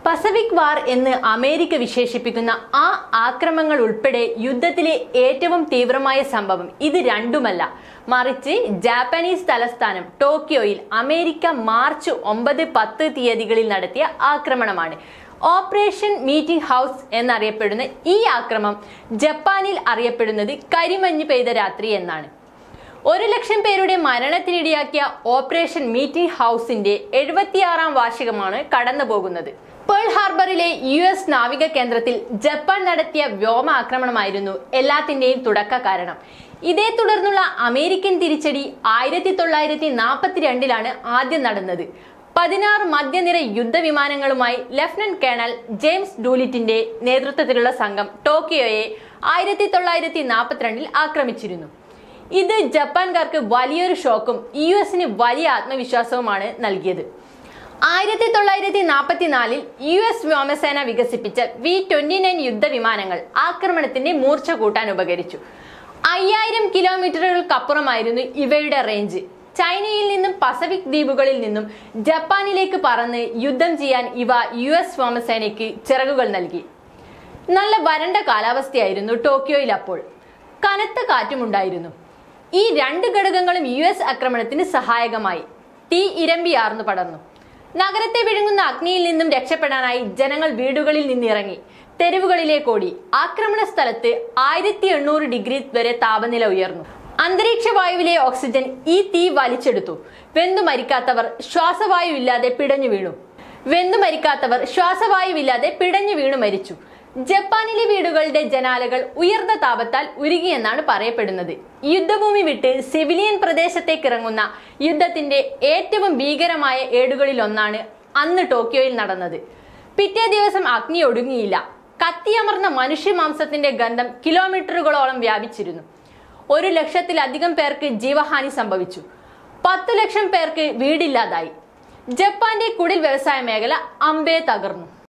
Pacific വാർ എന്ന് America വിശേഷിപ്പിക്കുന്ന ആ ആക്രമങ്ങൾ ഉൾപ്പെടെ യുദ്ധത്തിലെ ഏറ്റവും തീവ്രമായ സംഭവം ഇത് രണ്ടുമല്ല മറിച്ച് ജാപ്പാനീസ് തലസ്ഥാനം ടോക്കിയോയിൽ അമേരിക്ക മാർച്ച് ഒമ്പത് പത്ത് തീയതികളിൽ നടത്തിയ ആക്രമണമാണ് ഓപ്പറേഷൻ മീറ്റിംഗ് ഹൗസ് എന്നറിയപ്പെടുന്ന ഈ ആക്രമം ജപ്പാനിൽ അറിയപ്പെടുന്നത് കരിമഞ്ഞ് പെയ്ത രാത്രി എന്നാണ് ഒരു ലക്ഷം പേരുടെ മരണത്തിനിടയാക്കിയ ഓപ്പറേഷൻ മീറ്റിംഗ് ഹൗസിന്റെ എഴുപത്തിയാറാം വാർഷികമാണ് കടന്നു പോകുന്നത് പേൾ ഹാർബറിലെ യു എസ് നാവിക കേന്ദ്രത്തിൽ ജപ്പാൻ നടത്തിയ വ്യോമ ആക്രമണമായിരുന്നു എല്ലാത്തിന്റെയും തുടക്ക കാരണം ഇതേ തുടർന്നുള്ള അമേരിക്കൻ തിരിച്ചടി ആയിരത്തി തൊള്ളായിരത്തി നാൽപ്പത്തിരണ്ടിലാണ് ആദ്യം നടന്നത് പതിനാറ് മധ്യനിര യുദ്ധവിമാനങ്ങളുമായി ലഫ്റ്റനന്റ് കേണൽ ജെയിംസ് ഡൂലിറ്റിന്റെ നേതൃത്വത്തിലുള്ള സംഘം ടോക്കിയോയെ ആയിരത്തി തൊള്ളായിരത്തി നാൽപ്പത്തിരണ്ടിൽ ആക്രമിച്ചിരുന്നു ഇത് ജപ്പാൻകാർക്ക് വലിയൊരു ഷോക്കും യു എസിന് വലിയ ആത്മവിശ്വാസവുമാണ് നൽകിയത് ആയിരത്തി തൊള്ളായിരത്തി നാൽപ്പത്തിനാലിൽ യു എസ് വ്യോമസേന വികസിപ്പിച്ച വി ട്വന്റി നയൻ യുദ്ധവിമാനങ്ങൾ ആക്രമണത്തിന്റെ മൂർച്ച കൂട്ടാൻ ഉപകരിച്ചു അയ്യായിരം കിലോമീറ്ററുകൾക്കപ്പുറമായിരുന്നു ഇവയുടെ റേഞ്ച് ചൈനയിൽ നിന്നും പസഫിക് ദ്വീപുകളിൽ നിന്നും ജപ്പാനിലേക്ക് പറന്ന് യുദ്ധം ചെയ്യാൻ ഇവ യു എസ് വ്യോമസേനയ്ക്ക് ചിറകുകൾ നൽകി നല്ല വരണ്ട കാലാവസ്ഥയായിരുന്നു ടോക്കിയോയിൽ അപ്പോൾ കനത്ത കാറ്റുമുണ്ടായിരുന്നു ഈ രണ്ട് ഘടകങ്ങളും യു എസ് ആക്രമണത്തിന് സഹായകമായി തീ ഇരമ്പിയാർന്നു പടർന്നു നഗരത്തെ വിഴുങ്ങുന്ന അഗ്നിയിൽ നിന്നും രക്ഷപ്പെടാനായി ജനങ്ങൾ വീടുകളിൽ നിന്നിറങ്ങി തെരുവുകളിലേക്ക് ഓടി ആക്രമണ സ്ഥലത്ത് ആയിരത്തി എണ്ണൂറ് ഡിഗ്രി വരെ താപനില ഉയർന്നു അന്തരീക്ഷ വായുവിലെ ഓക്സിജൻ ഈ തീ വലിച്ചെടുത്തു വെന്തു മരിക്കാത്തവർ ശ്വാസവായു ഇല്ലാതെ പിടഞ്ഞു വീണു വെന്തു മരിക്കാത്തവർ ശ്വാസവായുവില്ലാതെ പിടഞ്ഞു വീണു മരിച്ചു ജപ്പാനിലെ വീടുകളുടെ ജനാലകൾ ഉയർന്ന താപത്താൽ ഉരുകിയെന്നാണ് പറയപ്പെടുന്നത് യുദ്ധഭൂമി വിട്ട് സിവിലിയൻ പ്രദേശത്തേക്ക് ഇറങ്ങുന്ന യുദ്ധത്തിന്റെ ഏറ്റവും ഭീകരമായ ഏടുകളിൽ ഒന്നാണ് അന്ന് ടോക്കിയോയിൽ നടന്നത് പിറ്റേ ദിവസം അഗ്നി ഒടുങ്ങിയില്ല കത്തിയമർന്ന മനുഷ്യമാംസത്തിന്റെ ഗന്ധം കിലോമീറ്ററുകളോളം വ്യാപിച്ചിരുന്നു ഒരു ലക്ഷത്തിലധികം പേർക്ക് ജീവഹാനി സംഭവിച്ചു പത്തു ലക്ഷം പേർക്ക് വീടില്ലാതായി ജപ്പാന്റെ കുടിൽ വ്യവസായ മേഖല അമ്പേ തകർന്നു